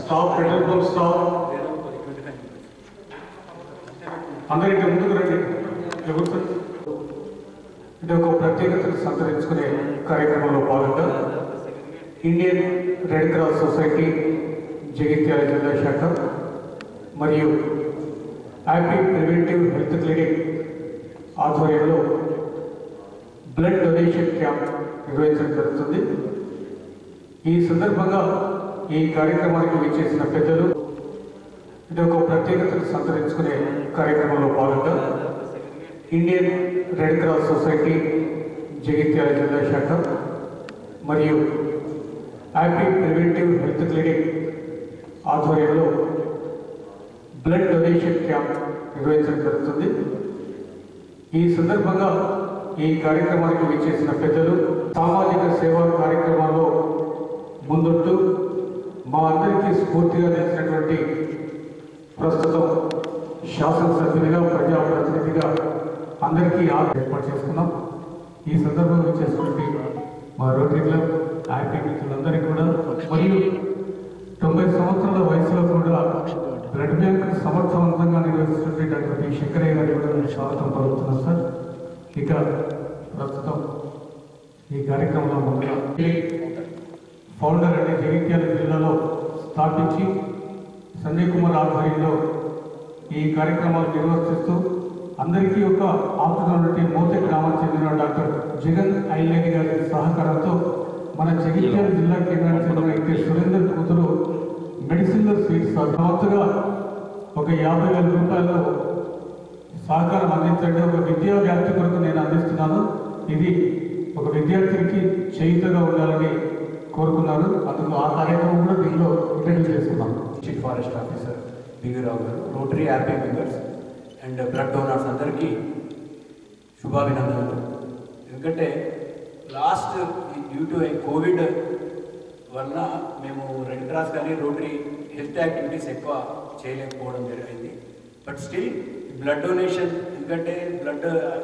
Staff petrol pump staff అందరికీ ముందుకు రండి ఎవరు ఇది ఒక ప్రత్యేకతను సంతరించుకునే కార్యక్రమంలో భాగంగా Indian red cross society Jagtial జిల్లా శాఖ మరియు హ్యాపీ ప్రివెంటివ్ హెల్త్ క్లినిక్ ఆధ్వర్యంలో బ్లడ్ డొనేషన్ క్యాంప్ నిర్వహించడం జరుగుతుంది ఈ సందర్భంగా ఈ కార్యక్రమానికి విచ్చేసిన పెద్దలు ఇది ఒక ప్రత్యేకతను సంతరించుకునే కార్యక్రమంలో భాగంగా Indian red cross society Jagtial జిల్లా శాఖ మరియు హ్యాపీ ప్రివెంటివ్ హెల్త్ క్లినిక్ ఆధ్వర్యంలో బ్లడ్ డొనేషన్ క్యాంప్ నిర్వహించడం జరుగుతుంది ఈ సందర్భంగా ఈ కార్యక్రమానికి విచ్చేసిన పెద్దలు సామాజిక సేవా కార్యక్రమాల్లో ముందుంటూ మా అందరికీ స్ఫూర్తిగా తెలిసినటువంటి ప్రస్తుతం శాసనసభ్యునిగా ప్రజాప్రతినిధిగా అందరికీ ఆదరణ ఏర్పాటు చేసుకున్నాం ఈ సందర్భంగా వచ్చేటువంటి మా రోటరీ క్లబ్ హ్యాపీ మిత్రులందరికీ కూడా మరియు తొంభై సంవత్సరాల వయసులో కూడా బ్లడ్ బ్యాంక్ సమర్థవంతంగా నిర్వహిస్తున్నటువంటి శంకరయ్య గారికి కూడా నేను స్వాగతం పలుకుతున్నాను సార్ ఇక ప్రస్తుతం ఈ కార్యక్రమంలో ముందుగా ఫౌండర్ అనే జగిత్యాల జిల్లాలో స్థాపించి సంజయ్ కుమార్ ఆధ్వర్యంలో ఈ కార్యక్రమాలు నిర్వర్తిస్తూ అందరికీ ఒక ఆపుతున్నటువంటి మోతే గ్రామానికి చెందిన డాక్టర్ జగన్ ఐలేని గారి సహకారంతో మన జగిత్యాల జిల్లా కేంద్రానికి చెందిన అయితే సురేందర్ కూతురు మెడిసిన్లో సీట్స్ సంవత్సరంగా ఒక యాభై వేల రూపాయలు సహకారం అందించండి ఒక విద్యా వ్యాప్తి కొరకు నేను అందిస్తున్నాను ఇది ఒక విద్యార్థికి చేయుతగా ఉండాలని కోరుకున్నారు అందుకు ఆ కార్యక్రమం కూడా దీనిలో ఇంట్రడ్యూస్ చేసుకున్నాం చీఫ్ ఫారెస్ట్ ఆఫీసర్ బింగిరావు గారు rotary happy members and blood donors అందరికీ శుభాభినందనలు ఎందుకంటే లాస్ట్ డ్యూ టు కోవిడ్ వల్ల మేము రెడ్ క్రాస్ కానీ రోటరీ హెల్త్ యాక్టివిటీస్ ఎక్కువ చేయలేకపోవడం జరిగింది బట్ స్టిల్ బ్లడ్ డొనేషన్ ఎందుకంటే బ్లడ్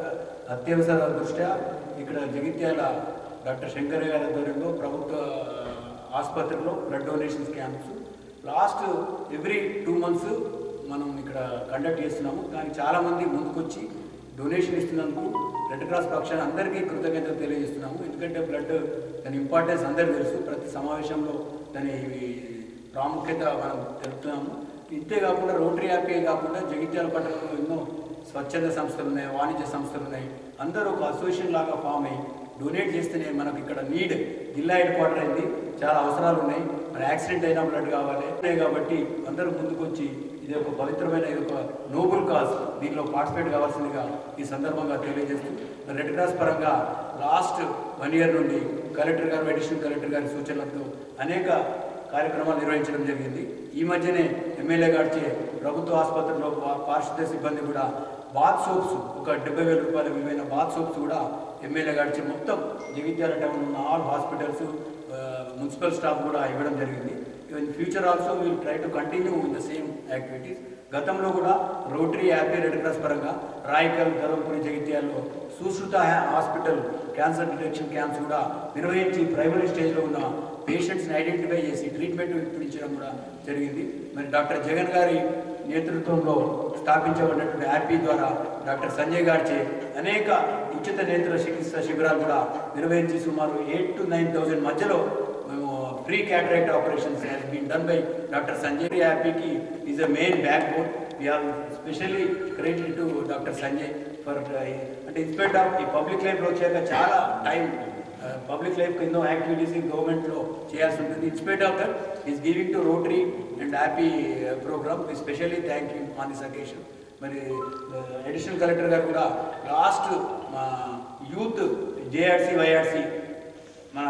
అత్యవసర దృష్ట్యా ఇక్కడ జగిత్యాల డాక్టర్ శంకర్ గారి ఆధ్వర్యంలో ప్రభుత్వ ఆసుపత్రిలో blood donations camps last every two months మనం ఇక్కడ కండక్ట్ చేస్తున్నాము కానీ చాలామంది ముందుకొచ్చి డొనేషన్ ఇస్తున్నందుకు రెడ్ క్రాస్ పక్షాన అందరికీ కృతజ్ఞతలు తెలియజేస్తున్నాము ఎందుకంటే బ్లడ్ దాని ఇంపార్టెన్స్ అందరికీ తెలుసు ప్రతి సమావేశంలో దాని ప్రాముఖ్యత మనం తెలుపుతున్నాము ఇంతే కాకుండా రోటరీ హ్యాపీ కాకుండా జగిత్యాల పట్టణంలో ఎన్నో స్వచ్ఛంద సంస్థలు ఉన్నాయి వాణిజ్య సంస్థలు ఉన్నాయి అందరూ ఒక అసోసియేషన్ లాగా ఫామ్ అయ్యి డొనేట్ చేస్తేనే మనకు ఇక్కడ నీడ్ జిల్లా హెడ్ క్వార్టర్ అయింది చాలా అవసరాలు ఉన్నాయి మరి యాక్సిడెంట్ అయినా బ్లడ్ కావాలి ఉన్నాయి కాబట్టి అందరూ ముందుకొచ్చి ఇది ఒక పవిత్రమైన ఇది ఒక నోబుల్ కాజ్ దీనిలో పార్టిసిపేట్ కావాల్సిందిగా ఈ సందర్భంగా తెలియజేస్తూ రెడ్ క్రాస్ పరంగా లాస్ట్ వన్ ఇయర్ నుండి కలెక్టర్ గారు అడిషనల్ కలెక్టర్ గారి సూచనలతో అనేక కార్యక్రమాలు నిర్వహించడం జరిగింది ఈ మధ్యనే ఎమ్మెల్యే గారిచే ప్రభుత్వ ఆసుపత్రిలో పా- పారిశుద్ధ్య సిబ్బంది కూడా బాత్ సోప్స్ ఒక డెబ్బై వేల రూపాయల విలువైన బాత్ సోప్స్ కూడా ఎమ్మెల్యే గారిచే మొత్తం జగిత్యాల టౌన్ ఉన్న ఆల్ హాస్పిటల్స్ మున్సిపల్ స్టాఫ్ కూడా ఇవ్వడం జరిగింది in future also will try to continue in the same activities గతంలో కూడా రోటరీ హ్యాపీ రెడ్ క్రాస్ పరంగా రాయకల్ ధర్మపురి జగిత్యాల్లో Sushruta hospital cancer detection camps కూడా నిర్వహించి ప్రైమరీ స్టేజ్లో ఉన్న పేషెంట్స్ని ఐడెంటిఫై చేసి ట్రీట్మెంట్ ఇప్పించడం కూడా జరిగింది మరి డాక్టర్ జగన్ గారి నేతృత్వంలో స్థాపించబడినటువంటి హ్యాపీ ద్వారా డాక్టర్ సంజయ్ గారిచే అనేక ఉచిత నేత్ర చికిత్స శిబిరాలు కూడా నిర్వహించి సుమారు ఎయిట్ టు నైన్ థౌజండ్ మధ్యలో మేము free cataract operations has been done by doctor Sanjay హ్యాపీకి is a main backbone we are specially credit to doctor Sanjay for అంటే ఇన్స్పెక్ట్ ఆఫ్ ఈ పబ్లిక్ లైఫ్లో వచ్చాక చాలా టైం పబ్లిక్ లైఫ్ ఎన్నో యాక్టివిటీస్ గవర్నమెంట్లో చేయాల్సి ఉంటుంది in spite of that is giving to rotary and happy program we specially thank you on this occasion మరి అడిషనల్ కలెక్టర్ గారు కూడా లాస్ట్ మా యూత్ జేఆర్సీ వైఆర్సీ మన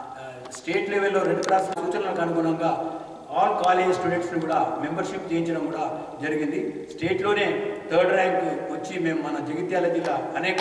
స్టేట్ లెవెల్లో రెడ్ క్రాస్ సూచనలకు అనుగుణంగా ఆల్ కాలేజ్ స్టూడెంట్స్ని కూడా మెంబర్షిప్ చేయించడం కూడా జరిగింది స్టేట్లోనే థర్డ్ ర్యాంక్ వచ్చి మేము మన జగిత్యాల జిల్లా అనేక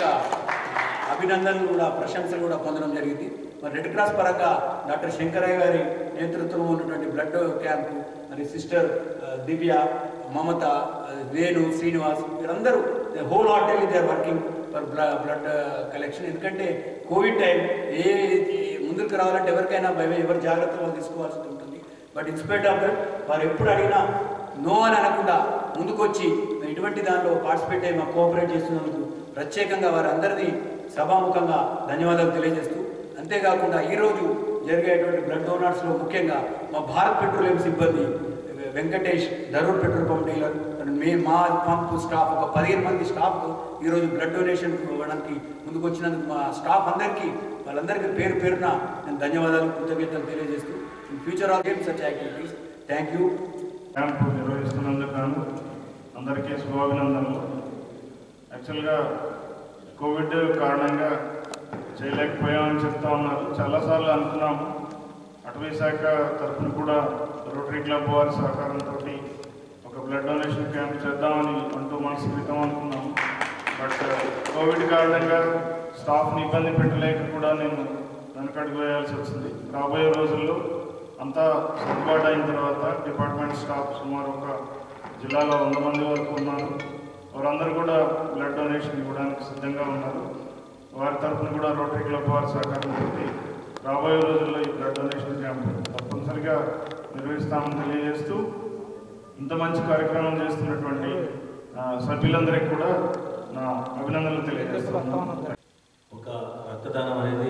అభినందనలు కూడా ప్రశంసలు కూడా పొందడం జరిగింది మరి రెడ్ క్రాస్ పరంగా డాక్టర్ శంకరయ్య గారి నేతృత్వంలో ఉన్నటువంటి బ్లడ్ క్యాంపు మరి సిస్టర్ దివ్య మమత ఆ, వేణు శ్రీనివాస్ వీరందరూ wholeheartedly they are working for blood collection ఎందుకంటే కోవిడ్ టైం ఏ ఏ ముందుకు రావాలంటే ఎవరికైనా భయం ఎవరి జాగ్రత్తలు వాళ్ళు తీసుకోవాల్సి ఉంటుంది బట్ ఇన్స్పైట్ ఆఫ్ దట్ వారు ఎప్పుడు అడిగినా నో అని అనకుండా ముందుకొచ్చి ఇటువంటి దానిలో పార్టిసిపేట్ అయ్యి మాకు కోఆపరేట్ చేస్తున్నందుకు ప్రత్యేకంగా వారందరినీ సభాముఖంగా ధన్యవాదాలు తెలియజేస్తూ అంతేకాకుండా ఈరోజు జరిగేటువంటి బ్లడ్ డోనర్స్లో ముఖ్యంగా మా భారత్ పెట్రోలియం సిబ్బంది Venkatesh Dharur petrol pump dealer మే మా పంప్ స్టాఫ్ ఒక పదిహేను మంది స్టాఫ్ ఈరోజు బ్లడ్ డొనేషన్ ఇవ్వడానికి ముందుకు వచ్చినందుకు మా స్టాఫ్ అందరికీ వాళ్ళందరికీ పేరు పేరున నేను ధన్యవాదాలు కృతజ్ఞతలు తెలియజేస్తూ in future all game such activities thank you camp నిర్వహిస్తున్నందుకు గాను అందరికీ శుభాభినందనలు యాక్చువల్గా కోవిడ్ కారణంగా చేయలేకపోయామని చెప్తా ఉన్నారు చాలాసార్లు అనుకున్నాము అటవీ శాఖ తరఫున కూడా రోటరీ క్లబ్ వారి సహకారంతో ఒక బ్లడ్ డొనేషన్ క్యాంప్ చేద్దామని వన్ టూ మంత్స్ క్రితం అనుకున్నాము బట్ కోవిడ్ కారణంగా స్టాఫ్ని ఇబ్బంది పెట్టలేక కూడా నేను వెనకడుగు వేయాల్సి వచ్చింది రాబోయే రోజుల్లో అంతా సర్దుబాటు అయిన తర్వాత డిపార్ట్మెంట్ స్టాఫ్ సుమారు ఒక జిల్లాలో వంద మంది వరకు ఉన్నారు వారందరూ కూడా బ్లడ్ డొనేషన్ ఇవ్వడానికి సిద్ధంగా ఉన్నారు వారి తరఫున కూడా రోటరీ క్లబ్ వారి సహకారంతో రాబోయే రోజుల్లో ఈ బ్లడ్ డొనేషన్ క్యాంప్ తప్పనిసరిగా నిర్వహిస్తామని తెలియజేస్తూ ఇంత మంచి కార్యక్రమం చేస్తున్నటువంటి ఆ, సభ్యులందరికీ కూడా నా అభినందనలు తెలియజేస్తున్నాను ఒక రక్తదానం అనేది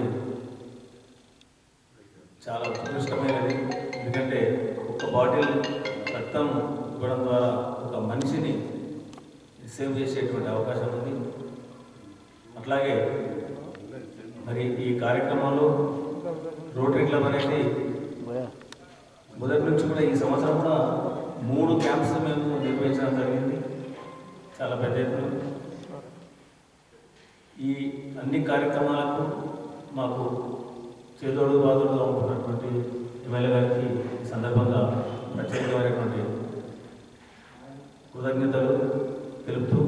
చాలా ఉత్కృష్టమైనది ఎందుకంటే ఒక బాటిల్ రక్తం ఇవ్వడం ద్వారా ఒక మనిషిని సేవ్ చేసేటువంటి అవకాశం ఉంది అట్లాగే మరి ఈ కార్యక్రమంలో రోటరీ క్లబ్ అనేది మొదటి నుంచి కూడా ఈ సంవత్సరం కూడా మూడు క్యాంప్స్ మేము నిర్వహించడం జరిగింది చాలా పెద్ద ఎత్తున ఈ అన్ని కార్యక్రమాలకు మాకు చేదోడు బాదుడుగా ఉంటున్నటువంటి ఎమ్మెల్యే గారికి ఈ సందర్భంగా ప్రత్యేకమైనటువంటి కృతజ్ఞతలు తెలుపుతూ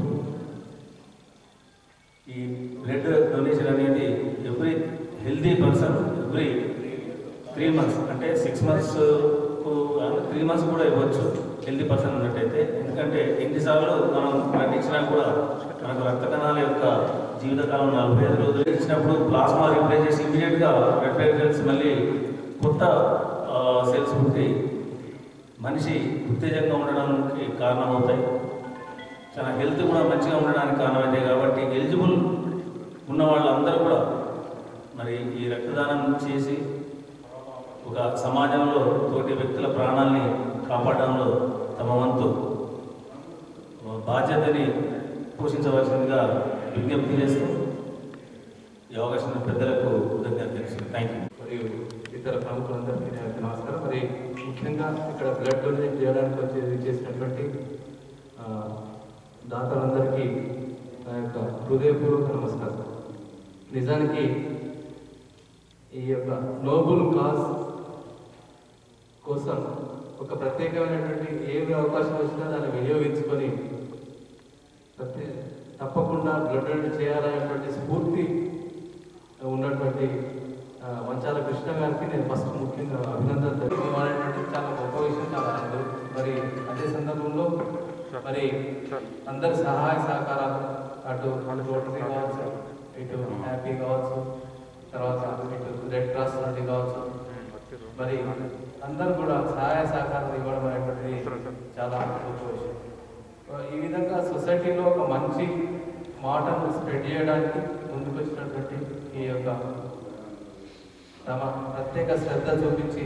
ఈ బ్లడ్ డొనేషన్ అనేది every healthy person every three months అంటే సిక్స్ మంత్స్ త్రీ మంత్స్ కూడా ఇవ్వచ్చు హెల్దీ పర్సన్ ఉన్నట్టయితే ఎందుకంటే ఎన్నిసార్లు మనం బ్లడ్ ఇచ్చినా కూడా మనకు రక్త కణాల యొక్క జీవితకాలం నలభై ఐదు రోజులు ఇచ్చినప్పుడు ప్లాస్మా రిప్లేస్ చేసి ఇమీడియట్గా రెడ్ బ్లడ్ సెల్స్ మళ్ళీ కొత్త సెల్స్ పుట్టి మనిషి ఉత్తేజంగా ఉండడానికి కారణమవుతాయి చాలా హెల్త్ కూడా మంచిగా ఉండడానికి కారణమైంది కాబట్టి ఎలిజిబుల్ ఉన్న వాళ్ళందరూ కూడా మరి ఈ రక్తదానం చేసి ఒక సమాజంలో తోటి వ్యక్తుల ప్రాణాల్ని కాపాడడంలో తమ వంతు బాధ్యతని పోషించవలసిందిగా విజ్ఞప్తి చేస్తూ ఈ అవకాశం ఇచ్చిన పెద్దలకు కృతజ్ఞత తెలుసు థ్యాంక్ యూ మరియు ఇతర ప్రముఖులందరికీ నా యొక్క నమస్కారం మరి ముఖ్యంగా ఇక్కడ బ్లడ్ డొనేట్ చేయడానికి వచ్చి చేసినటువంటి ఆ, దాతలందరికీ నా యొక్క హృదయపూర్వక నమస్కారం నిజానికి ఈ యొక్క నోబుల్ కాజ్ కోసం ఒక ప్రత్యేకమైనటువంటి ఏమి అవకాశం వచ్చినా దాన్ని వినియోగించుకొని ప్రత్యే తప్పకుండా బ్లడ్ డొనేట్ చేయాలనేటువంటి స్ఫూర్తి ఉన్నటువంటి ఆ, మంచాల కృష్ణ గారికి నేను ఫస్ట్ ముఖ్యంగా అభినందన తెలుపు అనేటువంటి చాలా గొప్ప విషయం చాలా అర్థం మరి అదే సందర్భంలో మరి అందరి సహాయ సహకారాలు అటు రోటరీ కావచ్చు ఇటు హ్యాపీ కావచ్చు తర్వాత ఇటు రెడ్ క్రాస్ నుండి కావచ్చు మరి అందరూ కూడా సహాయ సహకారం ఇవ్వడం అనేటువంటిది చాలా గొప్ప విషయం ఈ విధంగా సొసైటీలో ఒక మంచి మాటను స్ప్రెడ్ చేయడానికి ముందుకు వచ్చినటువంటి ఈ యొక్క తమ ప్రత్యేక శ్రద్ధ చూపించి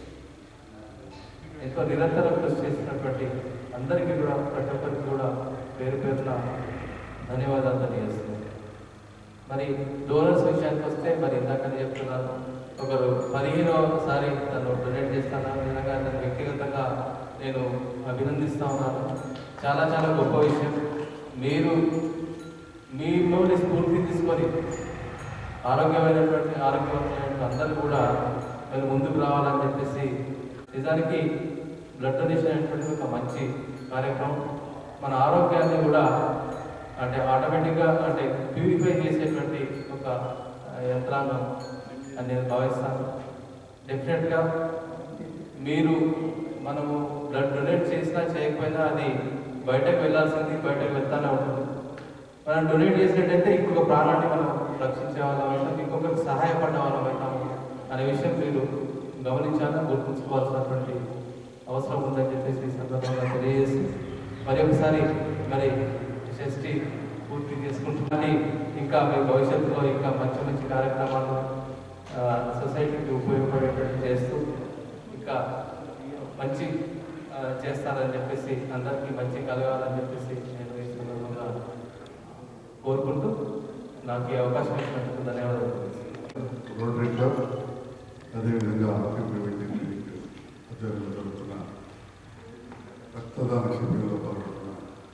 ఎంతో నిరంతరం కృషి చేసినటువంటి అందరికీ కూడా ప్రతి ఒక్కరికి కూడా పేరు పేరున ధన్యవాదాలు తెలియజేస్తున్నాను మరి డోనర్స్ విషయానికి వస్తే మరి ఇందాకనే చెప్తున్నాను ఒకరు పదిహేనవసారి తను డొనేట్ చేస్తాను విధంగా తను వ్యక్తిగతంగా నేను అభినందిస్తా ఉన్నాను చాలా చాలా గొప్ప విషయం మీరు మీలోని స్ఫూర్తి తీసుకొని ఆరోగ్యమైనటువంటి ఆరోగ్యవంతమైనటువంటి అందరూ కూడా మీరు ముందుకు రావాలని చెప్పేసి నిజానికి బ్లడ్ డొనేషన్ అనేటువంటి ఒక మంచి కార్యక్రమం మన ఆరోగ్యాన్ని కూడా అంటే ఆటోమేటిక్గా అంటే ప్యూరిఫై చేసేటువంటి ఒక ఆ, యంత్రాంగం అని నేను భావిస్తాను డెఫినెట్గా మీరు మనము బ్లడ్ డొనేట్ చేసినా చేయకపోయినా అది బయటకు వెళ్ళాల్సింది బయటకు వెళ్తానే ఉంటుంది మనం డొనేట్ చేసినట్టయితే ఇంకొక ప్రాణాన్ని మనం రక్షించే వాళ్ళం అవుతాం ఇంకొకరికి సహాయపడే వాళ్ళం అవుతాము అనే విషయం మీరు గమనించాలా గుర్తుంచుకోవాల్సినటువంటి అవసరం ఉందని చెప్పేసి ఈ సందర్భంగా తెలియజేసి మరి ఒకసారి మరి షష్ఠి పూర్తి చేసుకుంటున్నాను ఇంకా మీ భవిష్యత్తులో ఇంకా మంచి మంచి కార్యక్రమాలు ఆ, సొసైటీకి ఉపయోగపడేటట్టు చేస్తూ ఇంకా మంచి ఆ, చేస్తారని చెప్పేసి అందరికీ మంచి కలగాలని చెప్పేసి నేను ఈ సందర్భంగా కోరుకుంటూ నాకు ఈ అవకాశం ఇచ్చినందుకు ధన్యవాదాలు రోటరీ క్లబ్ అదేవిధంగా ఆఫీస్ ప్రివెంటివ్ క్లినిక్ ఆధ్వర్యంలో జరుగుతున్న రక్తదాన శిబిరంలో పాల్గొంటున్న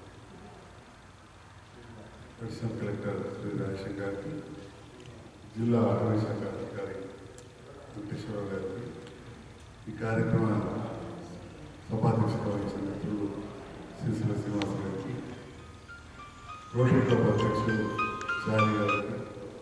అడిషనల్ కలెక్టర్ శ్రీ రాజశేఖర్ గారికి జిల్లా అటవీ శాఖ అధికారి వెంకటేశ్వరరావు గారికి ఈ కార్యక్రమ సభాధ్యక్షత వహించిన మిత్రులు సిరిసిల శ్రీనివాస గారికి రోటరీ క్లబ్ అధ్యక్షులు చారి గారికి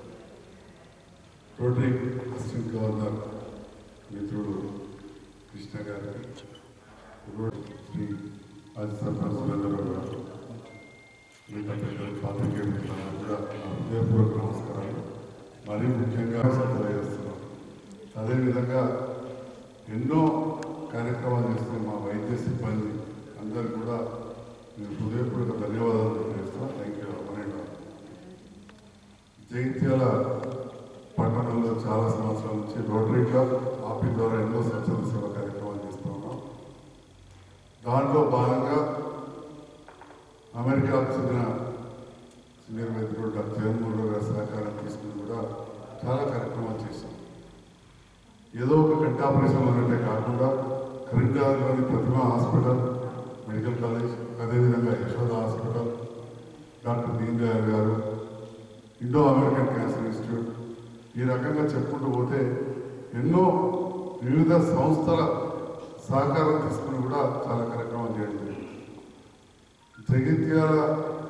రోటరీ అసిస్టెంట్ గవర్నర్ మిత్రుడు కృష్ణ గారికి రోటరీ శ్రీ ఆది సర్పంచ్ సురేంద్రరావు గారు మిగతా పెద్దలు పాత్రికేయ మిత్రులందరూ కూడా నా హృదయపూర్వక నమస్కారాలు మరీ ముఖ్యంగా తెలియజేస్తున్నాం అదేవిధంగా ఎన్నో కార్యక్రమాలు చేస్తున్న మా వైద్య సిబ్బంది అందరికీ కూడా నేను హృదయపూర్వక ధన్యవాదాలు తెలియజేస్తున్నాను థ్యాంక్ యూ అమరేంద్ర జైత్యాల పట్టణంలో చాలా సంవత్సరాల నుంచి రోటరీ క్లబ్ ఆపీ ద్వారా ఎన్నో స్వచ్ఛంద సేవ కార్యక్రమాలు చేస్తూ ఉన్నాం దాంట్లో భాగంగా అమెరికాకు చెందిన సీనియర్ వైద్యుడు డాక్టర్ జగన్మోహన్ రావు గారి సహకారం తీసుకుని కూడా చాలా కార్యక్రమాలు చేశాం ఏదో ఒక కంటి ఆపరేషన్ అన్నట్టే కాకుండా కరీంనగర్లోని ప్రతిభ హాస్పిటల్ మెడికల్ కాలేజ్ అదేవిధంగా యశోద హాస్పిటల్ డాక్టర్ దీన్ దయాళ్ గారు ఇండో అమెరికన్ క్యాన్సర్ ఇన్స్టిట్యూట్ ఈ రకంగా చెప్పుకుంటూ పోతే ఎన్నో వివిధ సంస్థల సహకారం తీసుకుని కూడా చాలా కార్యక్రమాలు చేయడం జరిగింది జగిత్యాల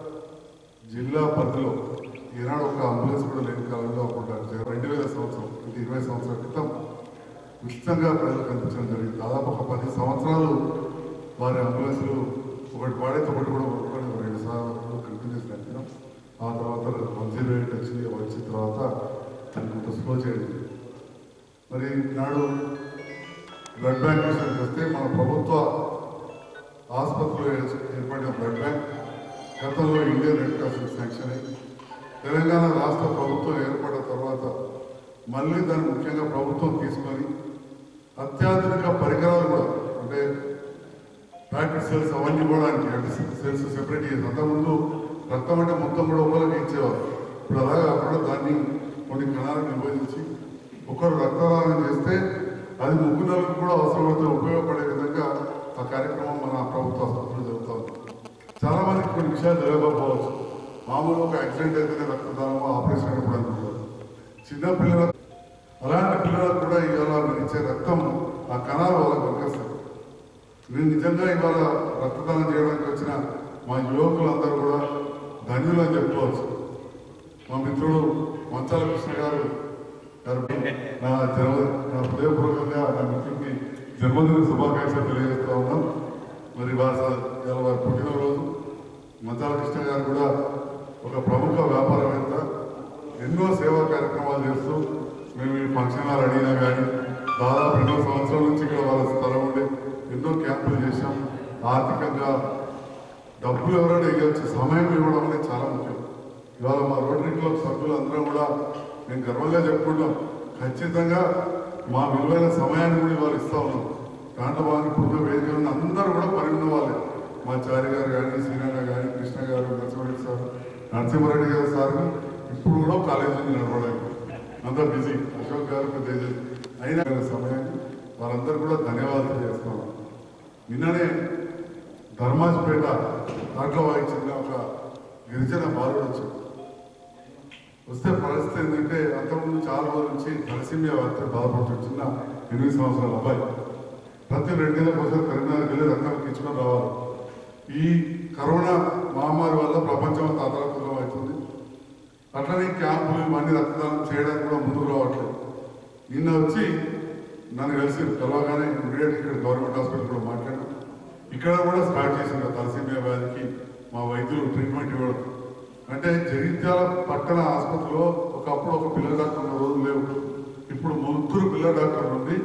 జిల్లా పరిధిలో ఈనాడు ఒక అంబులెన్స్ కూడా లేని కాలంలో అప్పుడు డాక్టర్ రెండు వేల సంవత్సరం అంటే ఇరవై సంవత్సరాల క్రితం ఉచితంగా ప్రజలకు కనిపించడం జరిగింది దాదాపు ఒక పది సంవత్సరాలు వారి అంబులెన్స్లు ఒకటి వాడైతే ఒకటి కూడా కొనుక్కొని రెండు సార్లు కంటిన్యూస్ నడిపినాం ఆ తర్వాత వన్ జీరో ఎయిట్ వచ్చింది వచ్చిన తర్వాత దాన్ని కొంత స్లో చేయడం జరిగింది. మరి నాడు బ్లడ్ బ్యాంక్ విషయానికి వస్తే మన ప్రభుత్వ ఆసుపత్రిలో ఏర్పడిన బ్లడ్ బ్యాంక్ గతంలో ఇండియన్ రెడ్ క్రాస్ శాంక్షన్ అయింది తెలంగాణ రాష్ట్ర ప్రభుత్వం ఏర్పడిన తర్వాత మళ్ళీ దాన్ని ముఖ్యంగా ప్రభుత్వం తీసుకొని అత్యాధునిక పరికరాలు కూడా అంటే ప్యాకెట్ సెల్స్ అవన్నీ కూడా అంటే సెల్స్ సెపరేట్ చేసి అంతకుముందు రక్తం అంటే మొత్తం కూడా ఒకరికి ఇచ్చేవారు ఇప్పుడు అలా కాకుండా దాన్ని కొన్ని కణాలకు విభజించి ఒకరు రక్తదానం చేస్తే అది ముగ్గురులకు కూడా అవసరమైతే ఉపయోగపడే విధంగా ఆ కార్యక్రమం మన ప్రభుత్వ ఆసుపత్రిలో జరుగుతూ ఉంది చాలా మందికి కొన్ని విషయాలు తెలియకపోవచ్చు మామూలుగా ఒక యాక్సిడెంట్ అయితేనే రక్తదానం ఆపరేషన్ అయినప్పుడు అనుకుంటారు చిన్న పిల్లలకు అలాంటి పిల్లలకు కూడా ఇవాళ మీరు ఇచ్చే రక్తం ఆ కణాలు వాళ్ళకి దొరికేస్తాయి నేను నిజంగా ఇవాళ రక్తదానం చేయడానికి వచ్చిన మా యువకులందరూ కూడా ధన్యులు అని చెప్పుకోవచ్చు మా మిత్రుడు మంచాల కృష్ణ గారు గారు నా జన్మ నా హృదయపూర్వకంగా నా మిత్రుడికి జన్మదిన శుభాకాంక్షలు తెలియజేస్తా ఉన్నాం మరి వారి స- ఇవాళ వారి పుట్టినరోజు మంచాల కృష్ణ గారు కూడా ఒక ప్రముఖ వ్యాపారవేత్త ఎన్నో సేవా కార్యక్రమాలు చేస్తూ మేము ఈ ఫంక్షన్ హాల్ అడిగినా కానీ దాదాపు ఎన్నో సంవత్సరాల నుంచి ఇక్కడ వాళ్ళ స్థలం ఉండి ఎన్నో క్యాంపులు చేశాం ఆర్థికంగా డబ్బులు ఎవరైనా ఇవ్వచ్చు సమయం ఇవ్వడం అనేది చాలా ముఖ్యం ఇవాళ మా రోటరీ క్లబ్ సభ్యులు అందరం కూడా మేము గర్వంగా చెప్పుకుంటాం ఖచ్చితంగా మా విలువైన సమయాన్ని కూడా ఇవాళ ఇస్తా ఉన్నాం దాంట్లో భాగంగా ఇప్పుడు వేదిక ఉన్న అందరూ కూడా పని ఉన్న వాళ్ళే మా చారి గారు కానీ శ్రీనారాయణ కానీ కృష్ణ గారు నరసింహారెడ్డి సార్ నరసింహారెడ్డి గారు సార్ ఇప్పుడు కూడా కాలేజీ ఉంది నడవడానికి అంతా బిజీ అశోక్ గారు పెద్ద ఏజెంట్. అయినా సమయాన్ని వాళ్ళందరూ కూడా ధన్యవాదాలు చేస్తాం నిన్ననే ధర్మాజ్పేట దాంట్లో వాయించిన ఒక గిరిజన బాలుడు వచ్చాడు వస్తే పరిస్థితి ఏంటంటే అంతకుముందు చాలా రోజుల నుంచి తలసీమియా వ్యాప్తి బాధపడుతున్న చిన్న ఎనిమిది సంవత్సరాల అబ్బాయి ప్రతి రెండు నెలలకు ఒకసారి కరీంనగర్ వెళ్ళి రక్తం ఎక్కించుకొని రావాలి ఈ కరోనా మహమ్మారి వల్ల ప్రపంచం అంతా అతలకులం అవుతుంది అట్లనే క్యాంపులు ఇవన్నీ రక్తదానం చేయడానికి కూడా ముందుకు రావట్లేదు నిన్న వచ్చి నన్ను కలిసి కలవగానే ఇమీడియట్ ఇక్కడ గవర్నమెంట్ హాస్పిటల్ కూడా మాట్లాడాను ఇక్కడ కూడా స్టార్ట్ చేసిన తలసీమియా వ్యాధికి మా వైద్యులు ట్రీట్మెంట్ ఇవ్వడం అంటే జగిత్యాల పట్టణ ఆసుపత్రిలో ఒకప్పుడు ఒక పిల్ల డాక్టర్ ఉన్న రోజులు లేవు ఇప్పుడు ముగ్గురు పిల్ల డాక్టర్లు ఉండి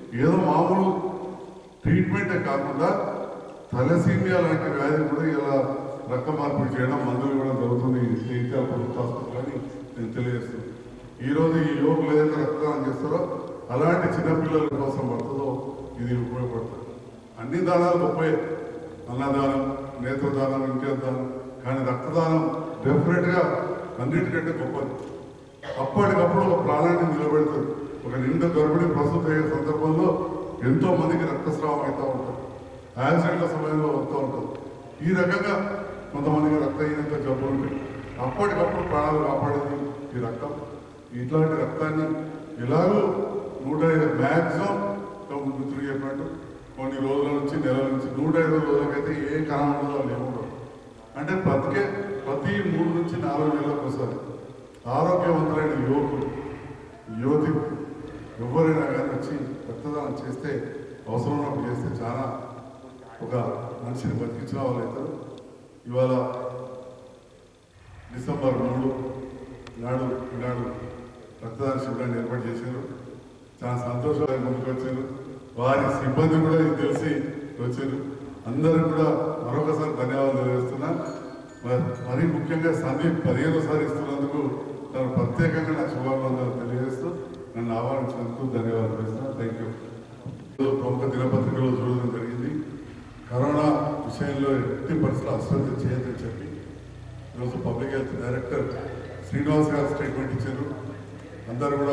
ఏదో మామూలు ట్రీట్మెంటే కాకుండా తలసీమియా లాంటి వ్యాధి కూడా ఇలా రక్త మార్పిడి చేయడం మందులు ఇవ్వడం జరుగుతుంది జైత్యాల ప్రభుత్వ ఆసుపత్రి అని నేను తెలియజేస్తున్నాను ఈ రోజు ఈ యువకులు ఏదైతే రక్తదానం చేస్తారో అలాంటి చిన్నపిల్లల కోసం పడుతుందో ఇది ఉపయోగపడుతుంది అన్ని దానాలు గొప్పే అన్నదానం నేత్రదానం ఇంకేం దానం కానీ రక్తదానం డెఫినెట్గా అన్నిటికంటే గొప్పది అప్పటికప్పుడు ఒక ప్రాణాన్ని నిలబెడుతుంది ఒక నిండు గర్భిణి ప్రసూతి అయ్యే సందర్భంలో ఎంతో మందికి రక్తస్రావం అవుతూ ఉంటుంది యాక్సిడెంట్ల సమయంలో వస్తూ ఉంటుంది ఈ రకంగా కొంతమందికి రక్తహీనత జబ్బులు ఉంటాయి అప్పటికప్పుడు ప్రాణాలు కాపాడేది ఈ రక్తం ఇట్లాంటి రక్తాన్ని ఎలాగో నూట ఐదు మ్యాక్సిమం మిత్రుడు చెప్పినట్టు కొన్ని రోజుల నుంచి నెలల నుంచి నూట ఐదు రోజులకైతే ఏ కారణంలో లేకుండా అంటే బతికే ప్రతి మూడు నుంచి నాలుగు నెలలకు ఒకసారి ఆరోగ్యవంతులైన యువకులు యువతి ఎవరైనా కానీ వచ్చి రక్తదానం చేస్తే అవసరం ఉన్నప్పుడు చేస్తే చాలా ఒక మనిషిని బతికించిన వాళ్ళు అవుతారు ఇవాళ డిసెంబర్ మూడు నాడు ఈనాడు రక్తదాన శిబిరాన్ని ఏర్పాటు చేశారు చాలా సంతోషంగా ముందుకు వచ్చారు వారి సిబ్బంది కూడా ఇది తెలిసి వచ్చారు అందరూ కూడా మరొకసారి ధన్యవాదాలు తెలియజేస్తున్నా మరి- మరీ ముఖ్యంగా సందీప్ పదిహేనోసారి ఇస్తున్నందుకు తను ప్రత్యేకంగా నా శుభాకాంక్షలు తెలియజేస్తూ నన్ను ఆహ్వానించినందుకు ధన్యవాదాలు తెలుస్తున్నా థ్యాంక్ యూ ప్రముఖ దినపత్రికలో చూడడం జరిగింది కరోనా విషయంలో ఎట్టి పరిస్థితులు అశ్రద్ధ చేయొద్దని చెప్పి ఈరోజు పబ్లిక్ హెల్త్ డైరెక్టర్ శ్రీనివాస్ గారు స్టేట్మెంట్ ఇచ్చారు అందరూ కూడా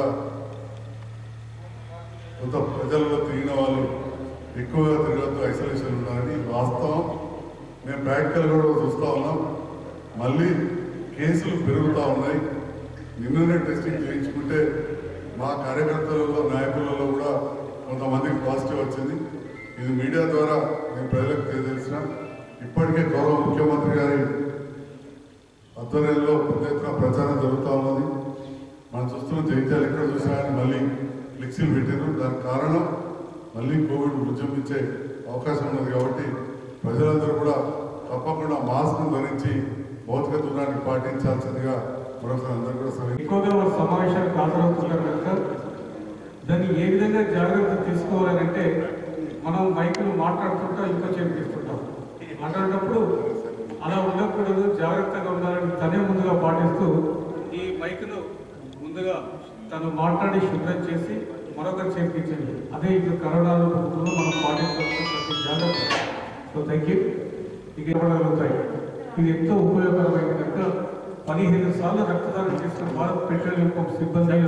కొంత ప్రజల్లో తిరిగిన వాళ్ళు ఎక్కువగా తిరగద్దు ఐసోలేషన్ ఉండాలని వాస్తవం మేము ప్రాక్టికల్ కూడా చూస్తూ ఉన్నాం మళ్ళీ కేసులు పెరుగుతూ ఉన్నాయి నిన్ననే టెస్టింగ్ చేయించుకుంటే మా కార్యకర్తలలో నాయకులలో కూడా కొంతమందికి పాజిటివ్ వచ్చింది ఇది మీడియా ద్వారా నేను ప్రజలకు తెలియజేసిన ఇప్పటికే గౌరవ ముఖ్యమంత్రి గారి ఆధ్వర్యంలో పెద్ద ఎత్తున ప్రచారం జరుగుతూ ఉన్నది మనం చూస్తున్న జైత్యాలు ఎక్కడ చూసినా కానీ మళ్ళీ ఫ్లెక్సీలు పెట్టారు దానికి కారణం మళ్ళీ కోవిడ్ విజృంభించే అవకాశం ఉన్నది కాబట్టి ప్రజలందరూ కూడా తప్పకుండా మాస్క్ ధరించి భౌతిక దూరాన్ని పాటించాల్సిందిగా మరొకసారి అందరూ కూడా సలహా ఎక్కువగా వారు సమావేశానికి హాజరవుతున్నారు కనుక దాన్ని ఏ విధంగా జాగ్రత్త తీసుకోవాలంటే మనం మైకులు మాట్లాడుతుంటా ఇంకో చేపు తీసుకుంటాం మాట్లాడేటప్పుడు అలా ఉండకూడదు జాగ్రత్తగా ఉండాలని తనే ముందుగా పాటిస్తూ ఈ మైకును ముందుగా తను మాట్లాడి శుభ్రం చేసి మరొకరు చేపించండి అదే ఇప్పుడు కరోనా ప్రభుత్వంలో మనం పాటించాల్సిన ప్రతి జాగ్రత్త సో థ్యాంక్ యూ ఇక ఇవ్వగలుగుతాయి ఇది ఎంతో ఉపయోగకరమైన కనుక పదిహేను సార్లు రక్తదానం చేసిన భారత్ పెట్రోలియం పంప్ సిబ్బంది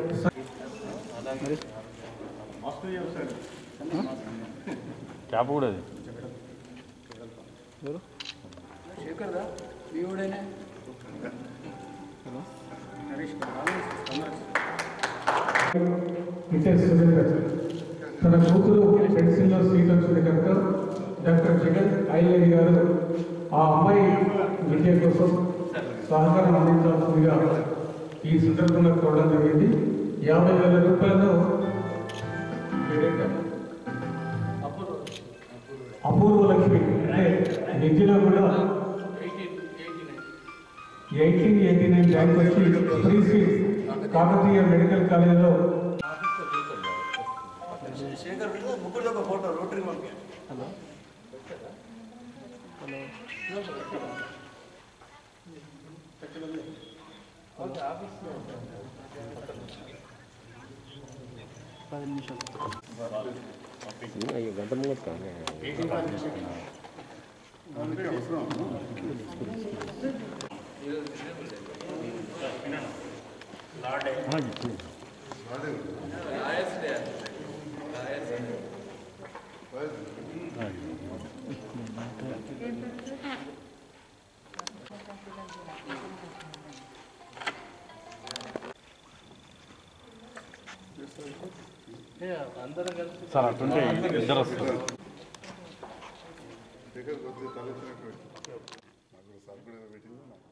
క్యాప్ కూడా అది శేఖర్ దా మీ ఊడేనే మిస్టర్ సురేంద్ర తన కూతురు మెడిసిన్లో సీట్ వచ్చింది కనుక డాక్టర్ జగన్ ఐలేడి గారు ఆ అమ్మాయి విద్య కోసం సహకారం అందించాల్సిందిగా ఈ సందర్భంగా కోరడం జరిగింది యాభై వేల రూపాయలు అపూర్వ లక్ష్మి అంటే విద్యలో కూడా ఎయిటీన్ ఎయిటీ నైన్ ర్యాంక్ వచ్చి ఫ్రీ సీట్ కాకతీయ మెడికల్ కాలేజీలో శేఖర్ ముగ్గురు ఒక ఫోటో రోటరీ మనకి సార్ అటుంటే ఇద్దరు వస్తారు దగ్గర కొద్దిగా తలెత్తినట్టు నాకు సార్ కూడా ఏదో పెట్టింది నాకు